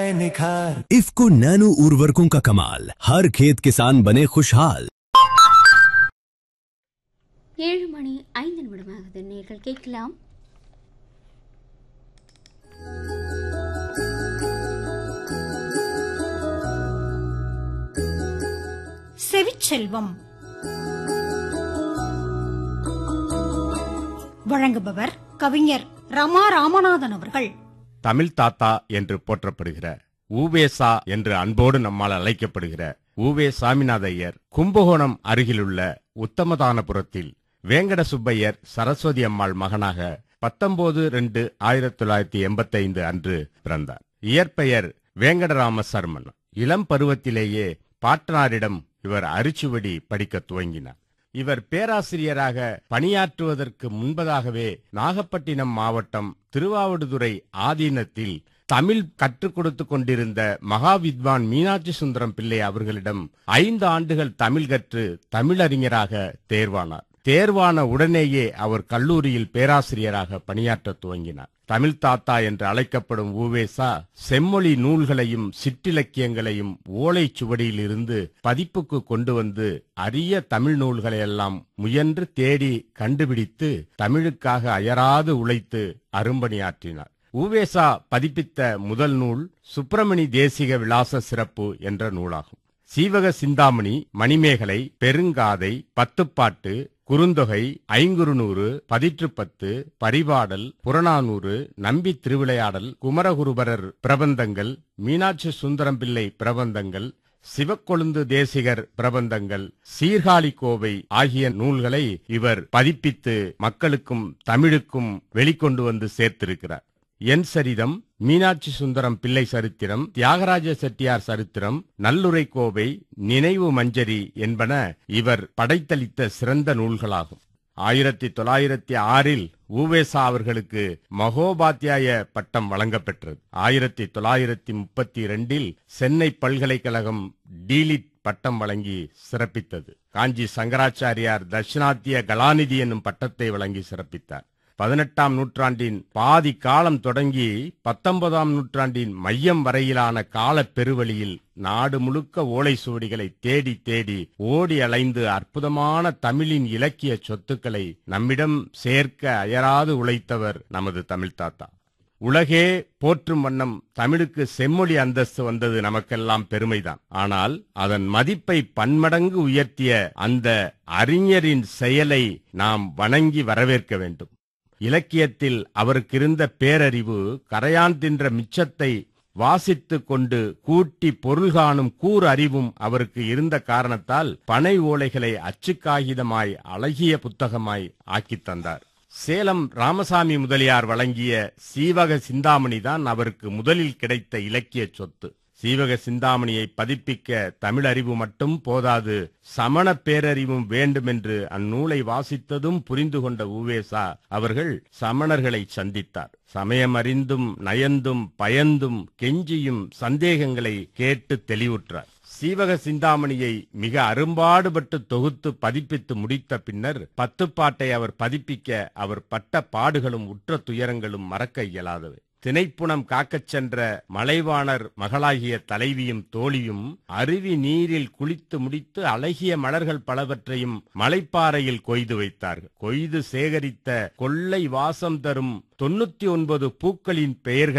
आए निखार इफ्को नैनो उर्वरकों का कमाल हर खेत किसान बने खुशहाल ஏழு மணி ஐந்து நிமிடமாகுது நீங்கள் கேட்கலாம் செவிச்செல்வம் வழங்குபவர் கவிஞர் ரமா ராமநாதன் அவர்கள் தமிழ் தாத்தா என்று போற்றப்படுகிற ஊவேசா என்று அன்போடு நம்மால் அழைக்கப்படுகிற ஊவே சாமிநாத ஐயர் கும்பகோணம் அருகிலுள்ள உத்தமதானபுரத்தில் வேங்கட சுப்பையர் சரஸ்வதி அம்மாள் மகனாக பத்தொன்பது ரெண்டு ஆயிரத்தி தொள்ளாயிரத்தி எண்பத்தி ஐந்து அன்று பிறந்தார் இயற்பெயர் வேங்கடராம சர்மன் இளம் பருவத்திலேயே பாட்டனாரிடம் இவர் அரிச்சுவடி படிக்க துவங்கினார் இவர் பேராசிரியராக பணியாற்றுவதற்கு முன்பதாகவே நாகப்பட்டினம் மாவட்டம் திருவாவடுதுறை ஆதீனத்தில் தமிழ் கற்றுக் கொடுத்துக் கொண்டிருந்த மகாவித்வான் மீனாட்சி சுந்தரம் பிள்ளை அவர்களிடம் ஐந்து ஆண்டுகள் தமிழ் கற்று தமிழறிஞராக தேர்வானார் தேர்வான உடனேயே அவர் கல்லூரியில் பேராசிரியராக பணியாற்றத் துவங்கினார் தமிழ் தாத்தா என்று அழைக்கப்படும் ஊவேசா செம்மொழி நூல்களையும் சிற்றிலக்கியங்களையும் ஓலைச் சுவடியிலிருந்து பதிப்புக்கு கொண்டு வந்து அரிய தமிழ் நூல்களையெல்லாம் முயன்று தேடி கண்டுபிடித்து தமிழுக்காக அயராது உழைத்து அரும்பணியாற்றினார் ஊவேசா பதிப்பித்த முதல் நூல் சுப்பிரமணி தேசிக விலாச சிறப்பு என்ற நூலாகும் சீவக சிந்தாமணி மணிமேகலை பெருங்காதை பத்துப்பாட்டு குறுந்தொகை ஐங்குறுநூறு பதிற்றுப்பத்து பரிபாடல் புறநானூறு நம்பி திருவிளையாடல் குமரகுருபரர் பிரபந்தங்கள் மீனாட்சி சுந்தரம் பிள்ளை பிரபந்தங்கள் சிவக்கொழுந்து தேசிகர் பிரபந்தங்கள் சீர்காழி கோவை ஆகிய நூல்களை இவர் பதிப்பித்து மக்களுக்கும் தமிழுக்கும் வெளிக்கொண்டு வந்து சேர்த்திருக்கிறார் என் சரிதம் மீனாட்சி சுந்தரம் பிள்ளை சரித்திரம் தியாகராஜ செட்டியார் சரித்திரம் நல்லுரை கோவை நினைவு மஞ்சரி என்பன இவர் படைத்தளித்த சிறந்த நூல்களாகும் ஆயிரத்தி தொள்ளாயிரத்தி ஆறில் ஊவேசா அவர்களுக்கு மகோபாத்தியாய பட்டம் வழங்கப்பெற்றது ஆயிரத்தி தொள்ளாயிரத்தி முப்பத்தி இரண்டில் சென்னை பல்கலைக்கழகம் டீலிட் பட்டம் வழங்கி சிறப்பித்தது காஞ்சி சங்கராச்சாரியார் தட்சிணாத்திய கலாநிதி என்னும் பட்டத்தை வழங்கி சிறப்பித்தார் பதினெட்டாம் நூற்றாண்டின் பாதி காலம் தொடங்கி பத்தொன்பதாம் நூற்றாண்டின் மையம் வரையிலான கால பெருவழியில் நாடு முழுக்க ஓலை சுவடிகளை தேடி தேடி ஓடி அலைந்து அற்புதமான தமிழின் இலக்கிய சொத்துக்களை நம்மிடம் சேர்க்க அயராது உழைத்தவர் நமது தமிழ் தாத்தா உலகே போற்றும் வண்ணம் தமிழுக்கு செம்மொழி அந்தஸ்து வந்தது நமக்கெல்லாம் பெருமைதான் ஆனால் அதன் மதிப்பை பன்மடங்கு உயர்த்திய அந்த அறிஞரின் செயலை நாம் வணங்கி வரவேற்க வேண்டும் இலக்கியத்தில் அவருக்கு இருந்த பேரறிவு கரையான் தின்ற மிச்சத்தை வாசித்துக் கொண்டு கூட்டி பொருள் காணும் கூர் அறிவும் அவருக்கு இருந்த காரணத்தால் பனை ஓலைகளை அச்சுக்காகிதமாய் அழகிய புத்தகமாய் ஆக்கித் தந்தார் சேலம் ராமசாமி முதலியார் வழங்கிய சீவக சிந்தாமணி தான் அவருக்கு முதலில் கிடைத்த இலக்கிய சொத்து சீவக சிந்தாமணியை பதிப்பிக்க தமிழறிவு மட்டும் போதாது சமண பேரறிவும் வேண்டுமென்று அந்நூலை வாசித்ததும் புரிந்து கொண்ட உவேசா அவர்கள் சமணர்களை சந்தித்தார் சமயம் அறிந்தும் நயந்தும் பயந்தும் கெஞ்சியும் சந்தேகங்களை கேட்டு தெளிவுற்றார் சீவக சிந்தாமணியை மிக அரும்பாடுபட்டு தொகுத்து பதிப்பித்து முடித்த பின்னர் பத்துப்பாட்டை அவர் பதிப்பிக்க அவர் பட்ட பாடுகளும் உற்ற துயரங்களும் மறக்க இயலாதவை திணைப்புணம் காக்கச் சென்ற மலைவாணர் மகளாகிய தலைவியும் தோழியும் அருவி நீரில் குளித்து முடித்து அழகிய மலர்கள் பலவற்றையும் மலைப்பாறையில் கொய்து வைத்தார்கள் கொய்து சேகரித்த கொள்ளை வாசம் தரும் தொண்ணூத்தி ஒன்பது பூக்களின் பெயர்கள்